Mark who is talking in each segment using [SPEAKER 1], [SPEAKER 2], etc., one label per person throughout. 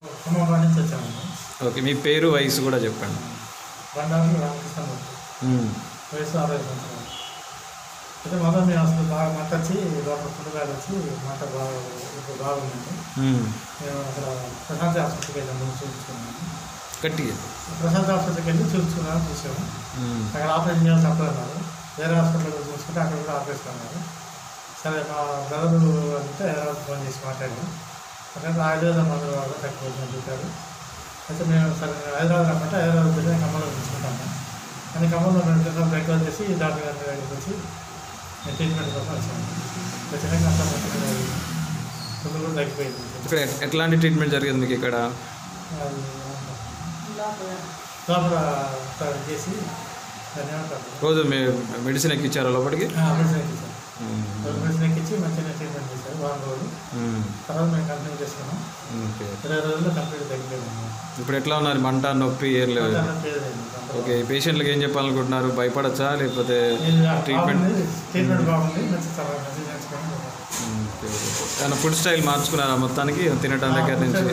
[SPEAKER 1] ఖమ్మం నుంచి వచ్చామండి
[SPEAKER 2] ఓకే మీ పేరు వయసు కూడా చెప్పండి
[SPEAKER 1] బండారు రామకృష్ణమూర్తి
[SPEAKER 2] మ్మ్.
[SPEAKER 1] వయసు అరవై సంవత్సరాలు అయితే మొదలు మేము అసలు బాగా మంట వచ్చి లోపల పుట్టుగాలు వచ్చి మంట బాగా ఇప్పుడు బాగుందండి
[SPEAKER 2] మ్మ్.
[SPEAKER 1] మేము అక్కడ ప్రశాంత్ ఆసుపత్రికి వెళ్ళాము ముందు చూపించుకున్నాము
[SPEAKER 2] గట్టిగా
[SPEAKER 1] ప్రశాంత్ ఆసుపత్రికి వెళ్ళి చూపించుకున్నాము చూసాము
[SPEAKER 2] మ్మ్.
[SPEAKER 1] అక్కడ ఆపరేషన్ చేయాల్సి అన్నారు వేరే హాస్పిటల్లో చూసుకుంటే అక్కడ కూడా ఆపరేషన్ అన్నారు సరే మా బ్రదరు అంటే హైదరాబాద్ ఫోన్ చేసి మాట్లాడాము అక్కడ ఆయుర్వేద మందుల వాళ్ళు తక్కువ అని చెప్పారు అయితే మేము సరే హైదరాబాద్ రమ్మంటే హైదరాబాద్ వెళ్ళి ఖమ్మంలో తీసుకుంటాము కానీ ఖమ్మంలో మేము రిజల్ట్ రికవర్ చేసి డాక్టర్ గారి దగ్గరికి వచ్చి నేను ట్రీట్మెంట్ కోసం వచ్చాను వచ్చినాక అంతా మంచిగా ముందు కూడా తగ్గిపోయింది
[SPEAKER 2] ఇక్కడ ఎట్- ఎట్లాంటి ట్రీట్మెంట్ జరిగింది మీకు ఇక్కడ
[SPEAKER 1] అది
[SPEAKER 3] లోపల
[SPEAKER 1] లోపల స్టార్ట్ చేసి దాన్ని ఏమంటారు
[SPEAKER 2] రోజు మీ మెడిసిన్ ఎక్కిచ్చారా లోపలికి
[SPEAKER 1] మెడిసిన్ ఎక్కించారు
[SPEAKER 2] మ్మ్.
[SPEAKER 1] మెడిసిన్ ఎక్కించి మంచిగా ట్రీట్మెంట్ చేశారు వారం రోజులు
[SPEAKER 2] మ్మ్.
[SPEAKER 1] తర్వాత మేము కంటిన్యూ చేసుకున్నాం
[SPEAKER 2] ఓకే
[SPEAKER 1] ఇరవై రోజుల్లో కంప్లీట్ తగ్గిపోయింది
[SPEAKER 2] ఇప్పుడు ఎట్లా ఉన్నారు మంట నొప్పి ఏం లేదు ఓకే ఈ పేషెంట్లకు ఏం చెప్పాలనుకుంటున్నారు భయపడచ్చా లేకపోతే ట్రీట్మెంట్
[SPEAKER 1] ట్రీట్మెంట్ బాగుంది మంచి చాలా మంచిగా నేర్చుకుని
[SPEAKER 2] మ్మ్. Okay okay. ఏమైనా ఫుడ్ స్టైల్ మార్చుకున్నారా మొత్తానికి తినటం దగ్గర నుంచి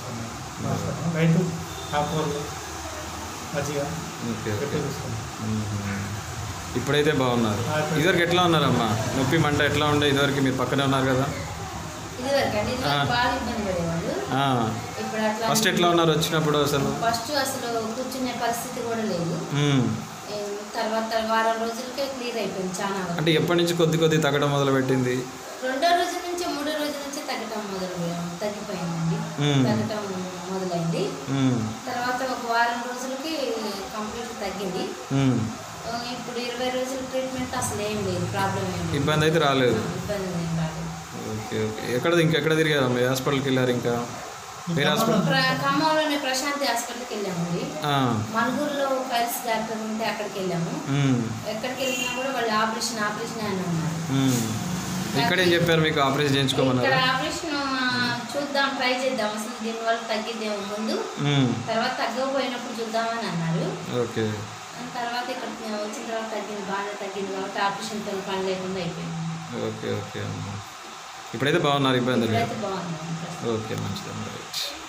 [SPEAKER 1] నైట్ ఆకుకూరలు మజ్జిగ
[SPEAKER 2] ఓకే
[SPEAKER 1] పెట్టి
[SPEAKER 2] ఓకే
[SPEAKER 1] చూసుకున్నాం
[SPEAKER 2] మ్మ్. ఇప్పుడైతే బాగున్నారు ఇదివరకు ఎట్లా ఉన్నారమ్మా నొప్పి మంట ఎట్లా ఉండే ఇదివరకు మీరు పక్కనే ఉన్నారు కదా
[SPEAKER 3] ఇదివరకు అండి ఇది
[SPEAKER 2] ఆ.
[SPEAKER 3] బాగా ఇబ్బంది పడేవాళ్ళు
[SPEAKER 2] ఆ.
[SPEAKER 3] ఇప్పుడు అట్లా
[SPEAKER 2] ఫస్ట్ ఎట్లా ఉన్నారు వచ్చినప్పుడు అసలు
[SPEAKER 3] ఫస్ట్ అసలు కూర్చునే పరిస్థితి కూడా లేదు
[SPEAKER 2] మ్మ్.
[SPEAKER 3] ఏం తర్వాత వారం రోజులకే క్లియర్ అయిపోయింది చాలా వరకు.
[SPEAKER 2] అంటే ఎప్పటి నుంచి కొద్ది కొద్ది తగ్గడం మొదలు పెట్టింది
[SPEAKER 3] రెండో రోజు నుంచి మూడో రోజు నుంచి తగ్గటం మొదలు తగ్గిపోయిందండి
[SPEAKER 2] మ్మ్.
[SPEAKER 3] తగ్గటం మొదలైంది
[SPEAKER 2] మ్మ్.
[SPEAKER 3] తర్వాత ఒక వారం రోజులకి కంప్లీట్ తగ్గింది
[SPEAKER 2] మ్మ్.
[SPEAKER 3] ఆ, ఇప్పుడు ఇరవై రోజుల ట్రీట్మెంట్ అసలు ఏం లేదు ప్రాబ్లం ఏం లేదు
[SPEAKER 2] ఇబ్బంది అయితే రాలేదు
[SPEAKER 3] ఆ, ఇబ్బంది ఏం రాలేదు
[SPEAKER 2] ఓకే ఓకే ఎక్కడ ఇంకెక్కడ తిరిగారు ఏ హాస్పిటల్కి వెళ్ళారు ఇంకా వేరే హాస్పిటల్
[SPEAKER 3] ప్ర- ఖమ్మంలోనే ప్రశాంతి హాస్పిటల్కి వెళ్ళామండి
[SPEAKER 2] ఆ.
[SPEAKER 3] మనుగూరులో ఫైల్స్ డాక్టర్ ఉంటే అక్కడికి వెళ్ళాము
[SPEAKER 2] మ్మ్.
[SPEAKER 3] ఎక్కడికి వెళ్ళినా కూడా వాళ్ళు ఆపరేషన్ ఆపరేషన్ అని అన్నారు
[SPEAKER 2] మ్మ్. ఇక్కడ ఏం చెప్పారు మీకు ఆపరేషన్
[SPEAKER 3] ఇక్కడ
[SPEAKER 2] చేయించుకోమన్నారు
[SPEAKER 3] ఆపరేషన్ ఆ, చూద్దాం ట్రై చేద్దాం అసలు దీనివల్ల తగ్గిద్దేమో ముందు
[SPEAKER 2] మ్మ్.
[SPEAKER 3] తర్వాత తగ్గకపోయినప్పుడు చూద్దామని అన్నారు
[SPEAKER 2] ఓకే
[SPEAKER 3] ఆ తర్వాత ఇక్కడ వచ్చిన తర్వాత తగ్గింది బాగా తగ్గింది కాబట్టి ఆపరేషన్తో పని లేకుండా అయిపోయింది
[SPEAKER 2] ఓకే ఓకే అమ్మా ఇప్పుడైతే బాగున్నారు ఇబ్బంది లేదు
[SPEAKER 3] ఇప్పుడైతే బాగుంది ప్రస్తుతం.
[SPEAKER 2] ఓకే మంచిది రైట్